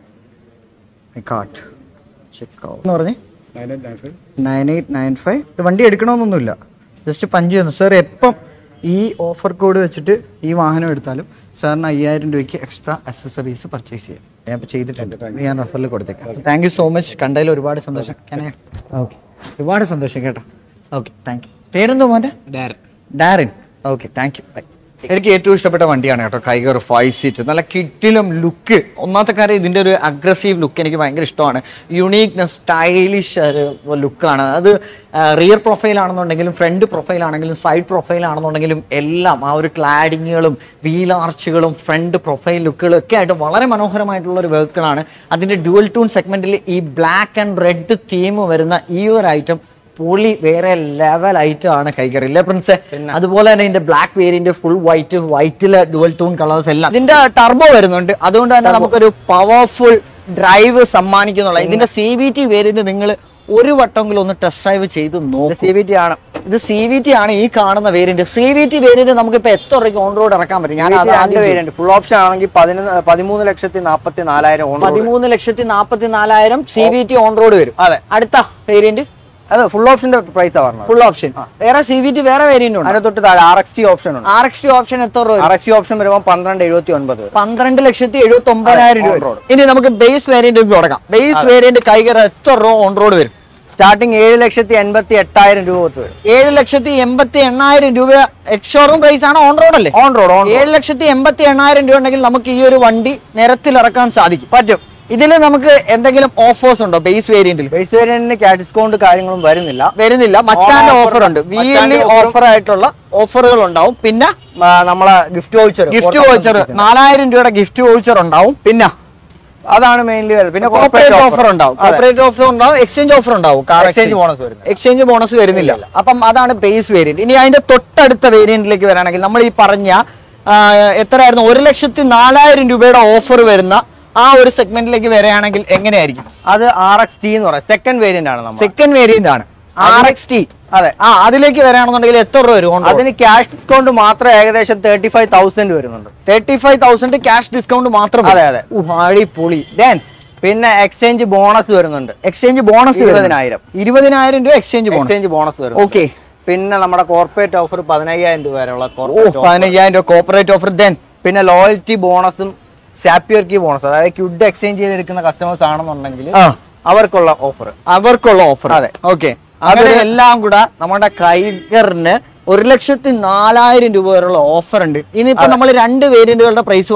കാട്ട് ചെക്ക് എന്ന് പറഞ്ഞേ nine eight nine five nine eight nine five ഇത് വണ്ടി എടുക്കണമെന്നൊന്നുമില്ല ജസ്റ്റ് പഞ്ച് ചെയ്യുന്നു സാർ എപ്പം ഈ ഓഫർ കോഡ് വെച്ചിട്ട് ഈ വാഹനം എടുത്താലും സാറിന് അയ്യായിരം രൂപയ്ക്ക് എക്സ്ട്രാ അക്സസറീസ് പർച്ചേസ് ചെയ്യാം ഞാൻ ഇപ്പോൾ ചെയ്തിട്ടുണ്ട് ഇത് ഞാൻ റെഫറിൽ കൊടുത്തേക്കാം താങ്ക് യു സോ മച്ച് കണ്ടതിൽ ഒരുപാട് സന്തോഷം ഓക്കെ ഒരുപാട് സന്തോഷം കേട്ടോ ഓക്കെ താങ്ക് യു പേരെന്തോ മോൻ്റെ ഡാറിൻ ഓക്കെ താങ്ക് യു ബൈ എനിക്ക് ഏറ്റവും ഇഷ്ടപ്പെട്ട വണ്ടിയാണ് കേട്ടോ കൈഗർ ഫൈവ് സീറ്റ് നല്ല കിട്ടിലും ലുക്ക് ഒന്നാമത്തെ കാര്യം ഇതിൻ്റെ ഒരു അഗ്രസീവ് ലുക്ക് എനിക്ക് ഭയങ്കര ഇഷ്ടമാണ് യുണീക്നെസ് സ്റ്റൈലിഷ് ഒരു ലുക്കാണ് അത് റിയർ പ്രൊഫൈൽ ആണെന്നുണ്ടെങ്കിലും ഫ്രണ്ട് പ്രൊഫൈൽ ആണെങ്കിലും സൈഡ് പ്രൊഫൈൽ ആണെന്നുണ്ടെങ്കിലും എല്ലാം ആ ഒരു ക്ലാഡിങ്ങുകളും വീൽ ആർച്ചുകളും ഫ്രണ്ട് പ്രൊഫൈൽ ലുക്കുകളും ഒക്കെ ആയിട്ട് വളരെ മനോഹരമായിട്ടുള്ള ഒരു വെഹിക്കിളാണ് അതിൻ്റെ ഡ്യുവൽ ടൂൺ സെഗ്മെന്റിൽ ഈ ബ്ലാക്ക് ആൻഡ് റെഡ് തീം വരുന്ന ഈ ഒരു ഐറ്റം പുളി വേറെ ലെവൽ ഐറ്റം ആണ് കൈകറി ഇല്ലേ പ്രിൻസ് അതുപോലെ തന്നെ ഇതിന്റെ ബ്ലാക്ക് വേരിയന്റ് ഫുൾ വൈറ്റ് വൈറ്റില് ഡുവൽ ടൂൺ കളേഴ്സ് എല്ലാം ഇതിന്റെ ടർബോ വരുന്നുണ്ട് അതുകൊണ്ട് തന്നെ നമുക്കൊരു പവർഫുൾ ഡ്രൈവ് സമ്മാനിക്കുന്നുള്ള ഇതിന്റെ സി വി ടി വേരിയന്റ് നിങ്ങൾ ഒരു വട്ടമെങ്കിലും ഒന്ന് ടെസ്റ്റ് ഡ്രൈവ് ചെയ്ത് നോക്കും സി ബി ടി ആണ് ഇത് സി വി ടി ആണ് ഈ കാണുന്ന variant C V T variant നമുക്ക് ഇപ്പൊ എത്ര രൂപയ്ക്ക് ഓൺ റോഡ് ഇറക്കാൻ പറ്റും ഞാൻ അത് രണ്ട് ആദ്യം വേരിയന്റ് ഫുൾ ഓപ്ഷൻ ആണെങ്കിൽ പതിനൊന്ന് പതിമൂന്ന് ലക്ഷത്തി നാപ്പത്തി നാലായിരം ഓൺ പതിമൂന്ന് ലക്ഷത്തി നാപ്പത്തി നാലായിരം C V T on road വരും അതെ അടുത്ത വേരിയന്റ് അത് ഫുൾ ഓപ്ഷന്റെ പ്രൈസാ പറഞ്ഞത് ഫുൾ ഓപ്ഷൻ വേറെ സി വി ടി വേറെ വേരിയന്റ് ഉണ്ട് അതിന് തൊട്ട് താഴെ ആർ എക്സ് ടി ഓപ്ഷൻ ഉണ്ട് ആർ എക്സ് ടി ഓപ്ഷൻ എത്ര രൂപ ആർ എക്സ് ടി ഓപ്ഷൻ വരുമ്പോൾ പന്ത്രണ്ട് എഴുപത്തി ഒൻപത് പന്ത്രണ്ട് ലക്ഷത്തി എഴുപത്തി ഒമ്പതിനായിരം on രൂപ road. ഇനി നമുക്ക് ബേസ് വേരിയന്റ് തുടങ്ങാം ബേസ് വേരിയന്റ് കൈകര എത്ര രൂപ ഓൺ റോഡ് വരും സ്റ്റാർട്ടിങ് ഏഴ് ലക്ഷത്തി എൺപത്തി എട്ടായിരം രൂപ തൊട്ട് വരും ഏഴ് ലക്ഷത്തി എൺപത്തി എണ്ണായിരം രൂപ എക്സോറൂം പ്രൈസ് ആണ് ഓൺ റോഡ് അല്ലേ ഓൺ റോഡ് ഓൺ ഏഴ് ലക്ഷത്തി എൺപത്തി എണ്ണായിരം രൂപ ഉണ്ടെങ്കിൽ നമുക്ക് ഈ ഒരു വണ്ടി നിരത്തിലിറക്കാൻ സാധിക്കും പറ്റും ഇതിൽ നമുക്ക് എന്തെങ്കിലും ഓഫേഴ്സ് ഉണ്ടോ ബേസ് വേരിയന്റിൽ ബേസ് വേരിയന്റിന് ക്യാഷ് ഡിസ്കൗണ്ട് കാര്യങ്ങളും വരുന്നില്ല വരുന്നില്ല മച്ചാന്റെ On offer ഓഫർ ഉണ്ട് ഉണ്ട്. വി മച്ചാന്റെ offer- ഓഫർ ആയിട്ടുള്ള ഓഫറുകൾ ഉണ്ടാവും പിന്നെ ആ, നമ്മളെ ഗിഫ്റ്റ് വൗച്ചർ ഗിഫ്റ്റ് വൗച്ചർ നാലായിരം രൂപയുടെ ഗിഫ്റ്റ് വൗച്ചർ ഉണ്ടാവും പിന്നെ അതാണ് മെയിൻലി വരുന്നത് പിന്നെ കോർപ്പറേറ്റ് ഓഫർ ഉണ്ടാവും കോർപ്പറേറ്റ് ഓഫർ ഉണ്ടാവും എക്സ്ചേഞ്ച് ഓഫർ ഉണ്ടാവും കാർ എക്സ്ചേഞ്ച് ബോണസ് വരുന്നത് എക്സ്ചേഞ്ച് ബോണസ് വരുന്നില്ല അപ്പം അതാണ് ബേസ് വേരിയന്റ് ഇനി അതിന്റെ തൊട്ടടുത്ത വേരിയന്റിലേക്ക് വരാണെങ്കിൽ നമ്മൾ ഈ പറഞ്ഞ ആ, എത്രയായിരുന്നു ഒരു ലക്ഷത്തി നാലായിരം രൂപയുടെ ഓഫർ വരുന്ന ആ ഒരു സെഗ്മെന്റിലേക്ക് വരികയാണെങ്കിൽ എങ്ങനെയായിരിക്കും അത് ആർ എക്സ് ടി എന്ന് പറയാം സെക്കൻഡ് വേരിയന്റ് ആണ് നമ്മൾ സെക്കൻഡ് വേരിയന്റ് ആണ് ആർ എക്സ് ടി അതെ ആ അതിലേക്ക് വരികയാണെന്നുണ്ടെങ്കിൽ എത്ര രൂപ വരും on road? അതിന് ക്യാഷ് ഡിസ്കൗണ്ട് മാത്രം ഏകദേശം തേർട്ടി ഫൈവ് തൗസൻഡ് വരുന്നുണ്ട് thirty five thousand cash discount മാത്രം അതെ, അതെ. അടിപൊളി ദെൻ പിന്നെ എക്സ്ചേഞ്ച് ബോണസ് വരുന്നുണ്ട് എക്സ്ചേഞ്ച് ബോണസ് ഇരുപതിനായിരം. ഇരുപതിനായിരം രൂപ എക്സ്ചേഞ്ച് ബോണസ് എക്സ്ചേഞ്ച് ബോണസ് വരും ഓക്കെ പിന്നെ നമ്മുടെ കോർപ്പറേറ്റ് ഓഫർ പതിനയ്യായിരം രൂപ വരെയുള്ള ഓ കോർപ്പറേറ്റ് ഓഫർ പതിനയ്യായിരം രൂപ കോപ്പറേറ്റ് ഓഫർ ദെൻ പിന്നെ ലോയൽറ്റി ബോണസും സാപ്പിയർ കീ ബോണസ് അതായത് ക്യുഡ് എക്സ്ചേഞ്ച് ചെയ്തെടുക്കുന്ന കസ്റ്റമേഴ്സ് ആണെന്നുണ്ടെങ്കിൽ ആ അവർക്കുള്ള ഓഫർ അവർക്കുള്ള ഓഫർ അതെ. ഓക്കെ അങ്ങനെ എല്ലാം കൂടെ നമ്മുടെ കൈഗറിന് ഒരു ലക്ഷത്തി നാലായിരം രൂപ വരെയുള്ള ഓഫർ ഉണ്ട് ഇനിയിപ്പോ നമ്മൾ രണ്ട് വേരിയന്റുകളുടെ പ്രൈസ് പറഞ്ഞു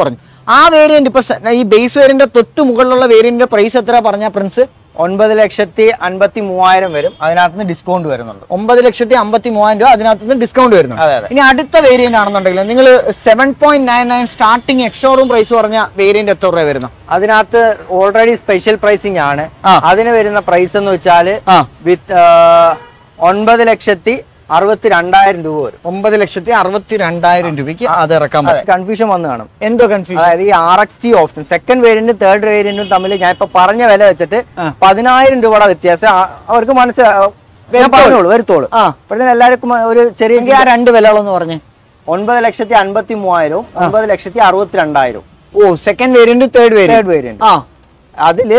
ആ വേരിയന്റ് ഇപ്പൊ സ- ഈ ബേസ് വേരിയന്റ് തൊട്ട് മുകളിലുള്ള വേരിയന്റിന്റെ പ്രൈസ് എത്ര പറഞ്ഞ പ്രിൻസ് ഒൻപത് ലക്ഷത്തി അൻപത്തി മൂവായിരം വരും അതിനകത്ത് നിന്ന് ഡിസ്കൗണ്ട് വരുന്നുണ്ട് ഒമ്പത് ലക്ഷത്തി അമ്പത്തി മൂവായിരം രൂപ അതിനകത്ത് നിന്ന് ഡിസ്കൗണ്ട് വരുന്നു അതെ അതെ ഇനി അടുത്ത വേരിയന്റ് ആണെന്നുണ്ടെങ്കിൽ നിങ്ങൾ seven point nine nine starting ex showroom price പറഞ്ഞ വേരിയന്റ് എത്ര രൂപ വരുന്നു അതിനകത്ത് ഓൾറെഡി സ്പെഷ്യൽ പ്രൈസിംഗ് ആണ് ആ. അതിന് വരുന്ന പ്രൈസ് എന്ന് വെച്ചാൽ ആ വിത്ത് ഒൻപത് ലക്ഷത്തി അറുപത്തി രണ്ടായിരം രൂപ വരും ഒമ്പത് ലക്ഷത്തി അറുപത്തി രണ്ടായിരം രൂപയ്ക്ക് അത് ഇറക്കാൻ പറ്റും കൺഫ്യൂഷൻ വന്ന് കാണും എന്തോ കൺഫ്യൂഷൻ അതായത് ഈ R X T option second വേരിയന്റും തേർഡ് വേരിയന്റും തമ്മിൽ ഞാൻ ഇപ്പൊ പറഞ്ഞ വില വെച്ചിട്ട് ആ. പതിനായിരം രൂപയുടെ വ്യത്യാസം ആ- അവർക്ക് മനസ്സിലാവും ഞാൻ പറഞ്ഞോളൂ വരുത്തോളൂ ആ. അപ്പോഴത്തേന് എല്ലാവർക്കും ഒരു ചെറിയ എനിക്ക് ആ രണ്ട് വിലകളൊന്ന് പറഞ്ഞേ ഒൻപത് ലക്ഷത്തി അൻപത്തി മൂവായിരവും ഒൻപത് ലക്ഷത്തി അറുപത്തി രണ്ടായിരവും ഓ second variant third variant third variant ആ അതില്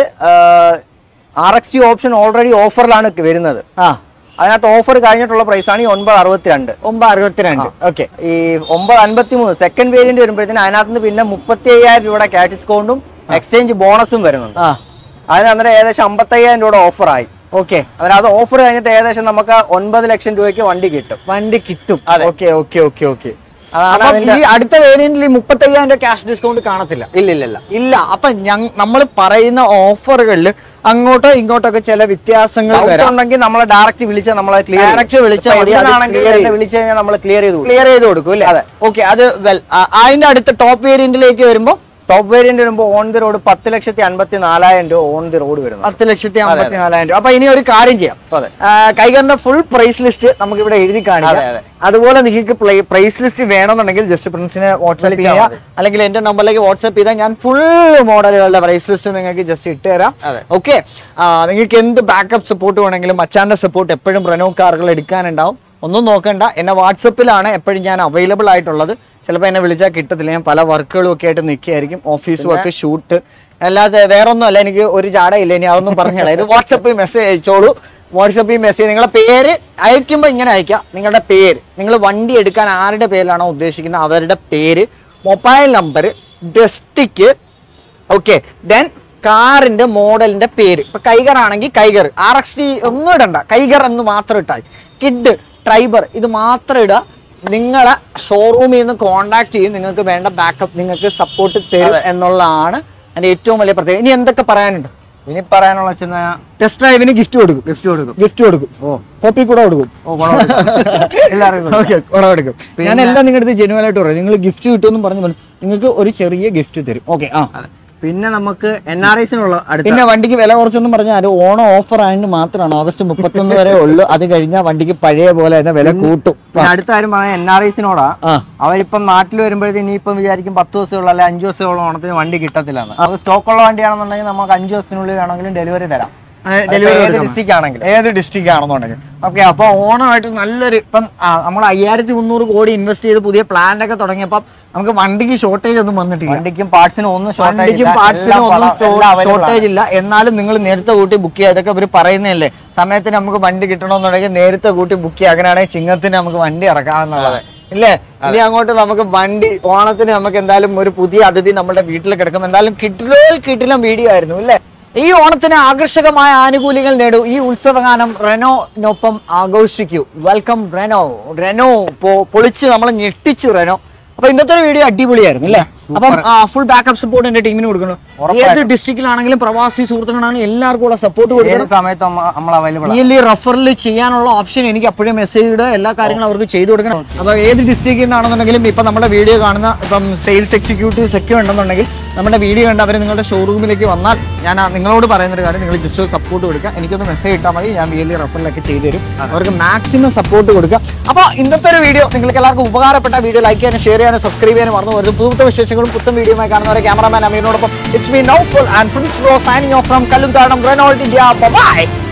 R X T option already ഓഫറിലാണ് വരുന്നത് ആ അതിനകത്ത് ഓഫർ കഴിഞ്ഞിട്ടുള്ള പ്രൈസ് ആണ് ഈ ഒൻപത് അറുപത്തിരണ്ട് ഒമ്പത് അറുപത്തിരണ്ട് ഓക്കെ ഈ ഒമ്പത് അൻപത്തി മൂന്ന് സെക്കൻഡ് വേരിയന്റ് വരുമ്പോഴത്തേന് അതിനകത്ത് നിന്ന് പിന്നെ മുപ്പത്തി അയ്യായിരം രൂപയുടെ ക്യാഷ് ഡിസ്കൗണ്ടും എക്സ്ചേഞ്ച് ബോണസും വരുന്നുണ്ട് ആ അതിന് അന്നേരം ഏകദേശം അമ്പത്തയ്യായിരം രൂപയുടെ ഓഫറായി ഓക്കെ അന്നേരം അത് ഓഫർ കഴിഞ്ഞിട്ട് ഏകദേശം നമുക്ക് ഒൻപത് ലക്ഷം രൂപയ്ക്ക് വണ്ടി കിട്ടും വണ്ടി കിട്ടും അതെ. ഓക്കെ ഓക്കെ ഓക്കെ ഓക്കെ അതാണ് അപ്പം അതിന്റെ ഈ അടുത്ത വേരിയന്റിൽ മുപ്പത്തയ്യായിരം രൂപ ക്യാഷ് ഡിസ്കൗണ്ട് കാണത്തില്ല ഇല്ലില്ല ഇല്ല അപ്പൊ നമ്മൾ പറയുന്ന ഓഫറുകളിൽ അങ്ങോട്ടോ ഇങ്ങോട്ടോ ഒക്കെ ചില വ്യത്യാസങ്ങൾ ഡൗട്ട് വരാം ഉണ്ടെങ്കിൽ നമ്മളെ ഡയറക്റ്റ് വിളിച്ചാൽ നമ്മളെ ക്ലിയർ Direct വിളിച്ചാൽ മതി, അത് ആണെങ്കിൽ clear എന്നെ വിളിച്ചു കഴിഞ്ഞാൽ നമ്മൾ ക്ലിയർ ചെയ്ത് കൊടുക്കും ക്ലിയർ ചെയ്ത് കൊടുക്കും അല്ലേ അതെ. ഓക്കെ അത് വെൽ അതിന്റെ അടുത്ത ടോപ്പ് വേരിയന്റിലേക്ക് വരുമ്പോ ടോപ്പ് വേരിയന്റ് വരുമ്പോൾ ഓൺ ദി റോഡ് പത്ത് ലക്ഷത്തി അൻപത്തി നാലായിരം രൂപ ഓൺ ദി റോഡ് വരുന്നത് പത്ത് ലക്ഷത്തി അമ്പത്തി നാലായിരം രൂപ അപ്പൊ ഇനി ഒരു കാര്യം ചെയ്യാം അതെ ആ, കൈകാരന്റെ ഫുൾ പ്രൈസ് ലിസ്റ്റ് നമുക്ക് ഇവിടെ എഴുതി അതെ, കാണിക്കാം അതെ. അതുപോലെ നിങ്ങൾക്ക് പ്രൈസ് ലിസ്റ്റ് വേണമെന്നുണ്ടെങ്കിൽ ജസ്റ്റ് പ്രിൻസിനെ വാട്സ്ആപ്പ് വിളിച്ചാൽ ചെയ്യുക മതി. അല്ലെങ്കിൽ എന്റെ നമ്പറിലേക്ക് വാട്സ്ആപ്പ് ചെയ്താൽ ഞാൻ ഫുൾ മോഡലുകളുടെ പ്രൈസ് ലിസ്റ്റ് നിങ്ങൾക്ക് ജസ്റ്റ് ഇട്ട് തരാം അതെ. ഓക്കെ നിങ്ങൾക്ക് എന്ത് ബാക്കപ്പ് സപ്പോർട്ട് വേണമെങ്കിലും അച്ചാന്റെ സപ്പോർട്ട് എപ്പോഴും റെനോ കാറുകൾ എടുക്കാനുണ്ടാവും ഒന്നും നോക്കണ്ട എന്നെ വാട്സപ്പിലാണ് എപ്പോഴും ഞാൻ അവൈലബിൾ ആയിട്ടുള്ളത് ചിലപ്പോൾ എന്നെ വിളിച്ചാൽ കിട്ടത്തില്ല ഞാൻ പല വർക്കുകളും ഒക്കെ ആയിട്ട് നിൽക്കുകയായിരിക്കും ഓഫീസ് വർക്ക് ഷൂട്ട് അല്ലാതെ വേറെ ഒന്നും അല്ല എനിക്ക് ഒരു ജാടയില്ല ഇനി അതൊന്നും പറഞ്ഞോളാം ഇത് വാട്സപ്പിൽ മെസ്സേജ് അയച്ചോളൂ വാട്സപ്പിൽ മെസ്സേജ് നിങ്ങളുടെ പേര് അയക്കുമ്പോൾ ഇങ്ങനെ അയക്കുക നിങ്ങളുടെ പേര് നിങ്ങൾ വണ്ടി എടുക്കാൻ ആരുടെ പേരിലാണോ ഉദ്ദേശിക്കുന്നത് അവരുടെ പേര് mobile number district okay then കാറിന്റെ മോഡലിന്റെ പേര് ഇപ്പൊ കൈഗർ ആണെങ്കിൽ കൈഗർ ആർ എക്സ് ടി ഒന്നും ഇടണ്ട കൈഗർ എന്ന് മാത്രം ഇട്ടാൽ കിഡ് ട്രൈബർ ഇത് മാത്രം ഇടുക നിങ്ങളെ ഷോറൂമിൽ നിന്ന് കോണ്ടാക്ട് ചെയ്യും നിങ്ങൾക്ക് വേണ്ട ബാക്കപ്പ് നിങ്ങൾക്ക് സപ്പോർട്ട് തരും അതെ. എന്നുള്ളതാണ് അതിന്റെ ഏറ്റവും വലിയ പ്രത്യേകത ഇനി എന്തൊക്കെ പറയാനുണ്ട് ഇനി പറയാനുള്ള ചെന്ന ടെസ്റ്റ് ഡ്രൈവിന് ഗിഫ്റ്റ് കൊടുക്കും ഗിഫ്റ്റ് കൊടുക്കും ഗിഫ്റ്റ് കൊടുക്കും ഓ പോപ്പി കൂടെ കൊടുക്കും ഓ എല്ലാവർക്കും ഓക്കെ കൊടുക്കും ഞാൻ എല്ലാം നിങ്ങളുടെ അടുത്ത് ജെനുവൽ ആയിട്ട് പറയും നിങ്ങൾ ഗിഫ്റ്റ് കിട്ടുമെന്ന് പറഞ്ഞു പറഞ്ഞു നിങ്ങൾക്ക് ഒരു ചെറിയ ഗിഫ്റ്റ് തരും ഓക്കെ ആ പിന്നെ നമുക്ക് എൻ ആർ ഐസിനുള്ള അടുത്ത പിന്നെ വണ്ടിക്ക് വില കുറച്ചൊന്നും പറഞ്ഞാൽ ഓണം ഓഫർ ആയതുകൊണ്ട് മാത്രമാണ് ഓഗസ്റ്റ് മുപ്പത്തൊന്ന് വരെ ഉള്ളൂ അത് കഴിഞ്ഞാൽ വണ്ടിക്ക് പഴയ പോലെ തന്നെ വില കൂട്ടും പിന്നെ അടുത്ത കാര്യം പറയാൻ എൻ ആർ ഐസിനോടാ ആ അവരിപ്പം നാട്ടിൽ വരുമ്പോഴത്തേക്ക് ഇനിയിപ്പം വിചാരിക്കും പത്ത് ദിവസമുള്ള അല്ലെ അഞ്ച് ദിവസമുള്ള ഓണത്തിന് വണ്ടി കിട്ടത്തില്ല അത് സ്റ്റോക്ക് ഉള്ള വണ്ടിയാണെന്നുണ്ടെങ്കിൽ നമുക്ക് അഞ്ച് ദിവസത്തിനുള്ളിൽ വേണമെങ്കിലും ഡെലിവറി തരാം ഡെലിവറി അതിപ്പോ ഏത് ഡിസ്ട്രിക്ട് ആണെങ്കിലും ഏത് ഡിസ്ട്രിക്ട് ആണെന്നുണ്ടെങ്കിൽ ഓക്കെ അപ്പൊ ഓണമായിട്ട് നല്ലൊരു ഇപ്പം നമ്മൾ അയ്യായിരത്തി മുന്നൂറ് കോടി ഇൻവെസ്റ്റ് ചെയ്ത് പുതിയ പ്ലാൻ ഒക്കെ തുടങ്ങിയപ്പം നമുക്ക് വണ്ടിക്ക് ഷോർട്ടേജ് ഒന്നും വന്നിട്ടില്ല വണ്ടിക്കും പാർട്സിനും ഒന്നും വണ്ടിക്കും പാർട്സിനും ഒന്നും ഷോർട്ടേജ് ഇല്ല എന്നാലും നിങ്ങൾ നേരത്തെ കൂട്ടി ബുക്ക് ചെയ്യുക ഇതൊക്കെ ഇവർ പറയുന്നതല്ലേ സമയത്തിന് നമുക്ക് വണ്ടി കിട്ടണമെന്നുണ്ടെങ്കിൽ നേരത്തെ കൂട്ടി ബുക്ക് ചെയ്യുക അങ്ങനെയാണെങ്കിൽ ചിങ്ങത്തിന് നമുക്ക് വണ്ടി ഇറക്കാവുന്നതാണ് ഇല്ലേ ഇനി അങ്ങോട്ട് നമുക്ക് വണ്ടി ഓണത്തിന് നമുക്ക് എന്തായാലും ഒരു പുതിയ അതിഥി നമ്മുടെ വീട്ടിൽ കിടക്കും എന്തായാലും കിട്ടിലോ കിട്ടിലും വീഡിയോ ആയിരുന്നു അല്ലേ ഈ ഓണത്തിന് ആകർഷകമായ ആനുകൂല്യങ്ങൾ നേടൂ ഈ ഉത്സവഗാനം റെനോനൊപ്പം ആഘോഷിക്കൂ വെൽക്കം റെനോ റെനോ പൊ- പൊളിച്ച് നമ്മൾ ഞെട്ടിച്ചു റെനോ അപ്പൊ ഇന്നത്തെ ഒരു വീഡിയോ അടിപൊളിയായിരുന്നു അല്ലേ അപ്പം ഫുൾ ബാക്കപ്പ് സപ്പോർട്ട് എന്റെ ടീമിന് കൊടുക്കണം ഏത് ഡിസ്ട്രിക്റ്റിലാണെങ്കിലും പ്രവാസി സുഹൃത്തുക്കളാണെങ്കിലും എല്ലാവർക്കും ഉള്ള സപ്പോർട്ട് ഏത് കൊടുക്കണം സമയത്തും നമ്മൾ അവൈലബിൾ ഈ റഫറിൽ ചെയ്യാനുള്ള ഓപ്ഷൻ എനിക്ക് അപ്പോഴേ മെസ്സേജ് ഇടുക എല്ലാ കാര്യങ്ങളും അവർക്ക് ചെയ്തു കൊടുക്കണം അപ്പോൾ ഏത് ഡിസ്ട്രിക്റ്റിൽ നിന്നാണെന്നുണ്ടെങ്കിലും ഇപ്പം നമ്മുടെ വീഡിയോ കാണുന്ന ഇപ്പം സെയിൽസ് എക്സിക്യൂട്ടീവ്സ് ഒക്കെ ഉണ്ടെന്നുണ്ടെങ്കിൽ നമ്മുടെ വീഡിയോ കണ്ട് അവർ നിങ്ങളുടെ ഷോറൂമിലേക്ക് വന്നാൽ ഞാൻ ആ നിങ്ങളോട് പറയുന്ന ഒരു കാര്യം നിങ്ങൾ ജസ്റ്റ് സപ്പോർട്ട് കൊടുക്കുക എനിക്കൊന്ന് മെസ്സേജ് ഇട്ടാൽ മതി ഞാൻ വീഡിയോ റഫറിലൊക്കെ ചെയ്തു തരും അവർക്ക് മാക്സിമം സപ്പോർട്ട് കൊടുക്കുക അപ്പോൾ ഇന്നത്തെ ഒരു വീഡിയോ നിങ്ങൾക്ക് എല്ലാവർക്കും ഉപകാരപ്പെട്ട വീഡിയോ ലൈക്ക് ചെയ്യാനും ഷെയർ ചെയ്യാനും സബ്സ്ക്രൈബ് ചെയ്യാനും മറന്നു പോകരുത് പുതുത്ത വിശേഷങ്ങളും പുത്തൻ വീഡിയോയുമായി കാണുന്നവരെ ക്യാമറാമാൻ അമീറിനോടൊപ്പം it's me Naufal and Prince bro signing off from കല്ലും കാരണം റെനോൾഡ് ഇന്ത്യ ബൈ